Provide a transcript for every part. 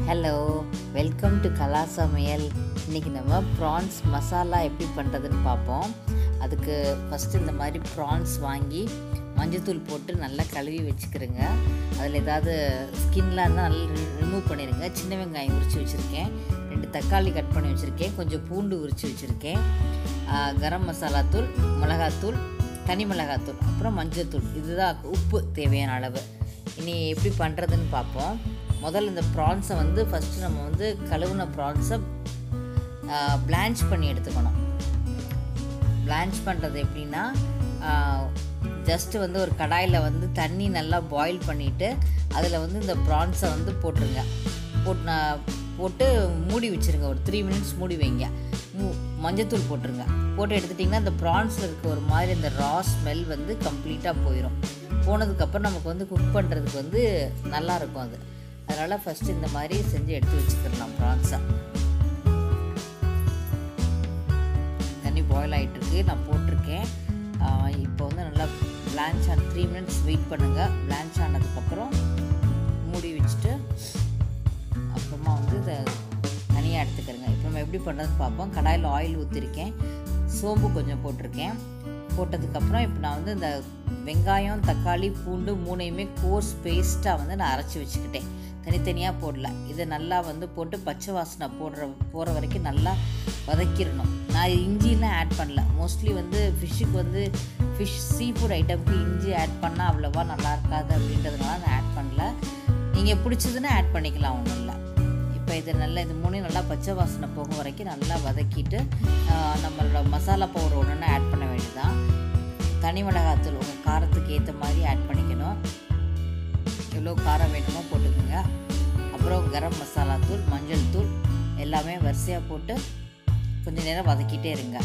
hello welcome to கலா சமையல் இன்றைக்கி நம்ம ப்ரான்ஸ் மசாலா எப்படி பண்ணுறதுன்னு பார்ப்போம் அதுக்கு ஃபஸ்ட்டு இந்த மாதிரி ப்ரான்ஸ் வாங்கி மஞ்சத்தூள் போட்டு நல்லா கழுவி வச்சுக்கிறேங்க அதில் ஏதாவது ஸ்கின்லாம் இருந்தால் நல்லா ரிமூவ் பண்ணிடுங்க சின்ன வெங்காயம் உரித்து வச்சுருக்கேன் ரெண்டு தக்காளி கட் பண்ணி வச்சுருக்கேன் கொஞ்சம் பூண்டு உரித்து வச்சுருக்கேன் ஆ, கரம் மசாலா தூள் மிளகாத்தூள் தனி மிளகாத்தூள் அப்புறம் மஞ்சத்தூள் இதுதான் உப்பு தேவையான அளவு இனி எப்படி பண்ணுறதுன்னு பார்ப்போம் முதல்ல இந்த ப்ரான்ஸை வந்து ஃபஸ்ட்டு நம்ம வந்து கழுவுன ப்ரான்ஸை பிளான்ச் பண்ணி எடுத்துக்கணும் பிளான்ச் பண்ணுறது எப்படின்னா ஜஸ்ட்டு வந்து ஒரு கடாயில் வந்து தண்ணி நல்லா பாயில் பண்ணிவிட்டு அதில் வந்து இந்த ப்ரான்ஸை வந்து போட்டுருங்க போட்டு நான் போட்டு மூடி வச்சுருங்க ஒரு த்ரீ மினிட்ஸ் மூடி வைங்க மூ மஞ்சத்தூள் போட்டுருங்க போட்டு எடுத்துட்டிங்கன்னா அந்த ப்ரான்ஸில் இருக்க ஒரு மாதிரி அந்த ரா ஸ்மெல் வந்து கம்ப்ளீட்டாக போயிடும் போனதுக்கப்புறம் நமக்கு வந்து குக் பண்ணுறதுக்கு வந்து நல்லா இருக்கும் அது அதனால் ஃபஸ்ட்டு இந்த மாதிரி செஞ்சு எடுத்து வச்சுக்கிடலாம் ப்ரான்ஸை தண்ணி பாயில் ஆகிட்டுருக்கு நான் போட்டிருக்கேன் ஆஹ் இப்போ வந்து நல்லா பிளான்ச் ஆன த்ரீ மினிட்ஸ் வெயிட் பண்ணுங்கள் பிளான்ச் ஆனதுக்கப்புறம் மூடி வச்சுட்டு அப்புறமா வந்து இதை தனியாக எடுத்துக்கிறேங்க இப்போ நம்ம எப்படி பண்ணுறதுன்னு பார்ப்போம் கடாயில் ஆயில் ஊற்றிருக்கேன் சோம்பு கொஞ்சம் போட்டிருக்கேன் போட்டதுக்கப்புறம் இப்போ நான் வந்து இந்த வெங்காயம் தக்காளி பூண்டு மூணையுமே கோர்ஸ் பேஸ்ட்டாக வந்து நான் அரைச்சி வச்சுக்கிட்டேன் தனித்தனியாக போடல இதை நல்லா வந்து போட்டு பச்சை வாசனை போடுற போகிற வரைக்கும் நல்லா வதக்கிடணும் நான் இஞ்சிலாம் ஆட் பண்ணல மோஸ்ட்லி வந்து ஃபிஷ்ஷுக்கு வந்து ஃபிஷ் சீ ஃபுட் ஐட்டம்க்கு இஞ்சி ஆட் பண்ணால் அவ்வளோவா நல்லா இருக்காது அப்படின்றதுனால நான் ஆட் பண்ணல நீங்கள் பிடிச்சதுன்னா ஆட் பண்ணிக்கலாம் ஒன்றும் இல்லை இப்போ இது நல்லா இது மூணையும் நல்லா பச்சை வாசனை போக வரைக்கும் நல்லா வதக்கிட்டு ஆஹ், நம்மளோட மசாலா பவுடர் ஒன்று ஆட் பண்ண வேண்டியதுதான் தனி மிளகாத்தூள் உங்கள் காரத்துக்கு ஏற்ற மாதிரி ஆட் பண்ணிக்கணும் எவ்வளோ காரம் வேணுமோ போட்டுக்கோங்க அப்புறம் கரம் மசாலா தூள் மஞ்சள் தூள் எல்லாமே வரிசையாக போட்டு கொஞ்ச நேரம் வதக்கிட்டே இருங்க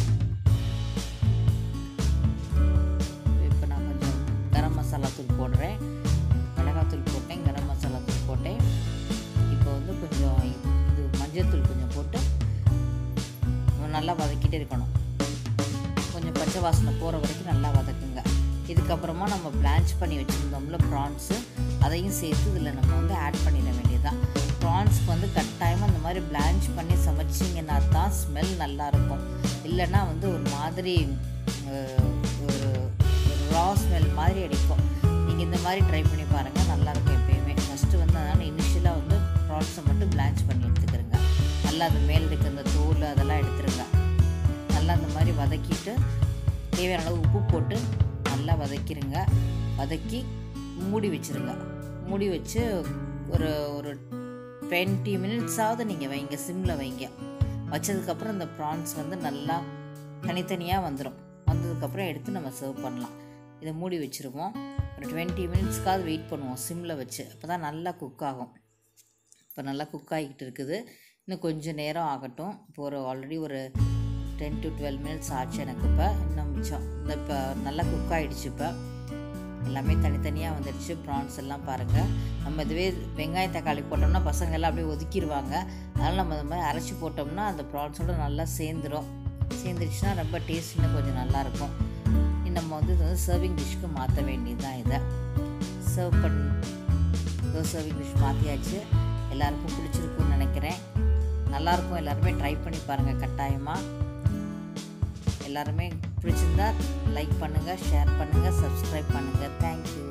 இப்போ நான் கொஞ்சம் கரம் மசாலா தூள் போடுறேன் மிளகாத்தூள் போட்டேன் கரம் மசாலா தூள் போட்டேன் இப்போ வந்து கொஞ்சம் இது மஞ்சள் தூள் கொஞ்சம் போட்டு நல்லா வதக்கிட்டே இருக்கணும் கொஞ்சம் பச்சை வாசனை போகிற வரைக்கும் நல்லா வதக்குங்க இதுக்கப்புறமா நம்ம பிளான்ச் பண்ணி வச்சுருந்தோம்ல ப்ரான்ஸு அதையும் சேர்த்து இதில் நம்ம வந்து ஆட் பண்ணிட வேண்டியதுதான் ப்ரான்ஸ்க்கு வந்து கட்டாயமாக இந்த மாதிரி பிளான்ச் பண்ணி சமைச்சிங்கன்னா தான் ஸ்மெல் நல்லாயிருக்கும் இல்லைன்னா வந்து ஒரு மாதிரி அஹ், ஒரு ரா ஸ்மெல் மாதிரி அடிக்கும் நீங்கள் இந்த மாதிரி ட்ரை பண்ணி பாருங்கள் நல்லாயிருக்கும் எப்பயுமே ஃபஸ்ட்டு வந்து அதனால் இனிஷியலாக வந்து ப்ரான்ஸை மட்டும் பிளான்ச் பண்ணி எடுத்துக்கிறங்க நல்லா அந்த மேல் இருக்க அந்த தோல் அதெல்லாம் எடுத்துருங்க நல்லா அந்த மாதிரி வதக்கிட்டு தேவையான அளவு உப்பு போட்டு நல்லா வதக்கிடுங்க வதக்கி மூடி வச்சுருங்க மூடி வச்சு ஒரு ஒரு டுவெண்ட்டி மினிட்ஸாவது நீங்கள் வைங்க சிம்மில் வைங்க வச்சதுக்கப்புறம் இந்த ப்ரான்ஸ் வந்து நல்லா தனித்தனியாக வந்துடும் வந்ததுக்கப்புறம் எடுத்து நம்ம சர்வ் பண்ணலாம் இதை மூடி வச்சுருவோம் ஒரு டுவெண்ட்டி மினிட்ஸ்க்காவது வெயிட் பண்ணுவோம் சிம்மில் வச்சு அப்போ தான் நல்லா குக் ஆகும் இப்போ நல்லா குக் ஆகிக்கிட்டு இருக்குது இன்னும் கொஞ்சம் நேரம் ஆகட்டும் இப்போ ஒரு ஆல்ரெடி ஒரு டென் டு டுவெல் மினிட்ஸ் ஆச்சு எனக்கு இப்போ இன்னும் மிச்சம் இந்த இப்போ நல்லா குக் ஆகிடுச்சு இப்போ எல்லாமே தனித்தனியாக வந்துடுச்சு ப்ரான்ஸ் எல்லாம் பாருங்கள் நம்ம இதுவே வெங்காயம் தக்காளி போட்டோம்னா பசங்க எல்லாம் அப்படியே ஒதுக்கிடுவாங்க அதனால் நம்ம இந்த மாதிரி அரைச்சி போட்டோம்னா அந்த ப்ரான்ஸோட நல்லா சேர்ந்துரும் சேர்ந்துருச்சுன்னா ரொம்ப டேஸ்ட் இன்னும் கொஞ்சம் நல்லாயிருக்கும் இனி நம்ம வந்து இது வந்து சர்விங் டிஷ்க்கு மாற்ற வேண்டியது தான் இதை சர்வ் பண்ணி இதோ சர்விங் டிஷ் மாற்றியாச்சு எல்லாருக்கும் பிடிச்சிருக்கும்னு நினைக்கிறேன் நல்லாயிருக்கும் எல்லாருமே ட்ரை பண்ணி பாருங்கள் கட்டாயமாக எல்லாருமே பிடிச்சிருந்தா லைக் பண்ணுங்கள் ஷேர் பண்ணுங்கள் சப்ஸ்கிரைப் பண்ணுங்கள் தேங்க்யூ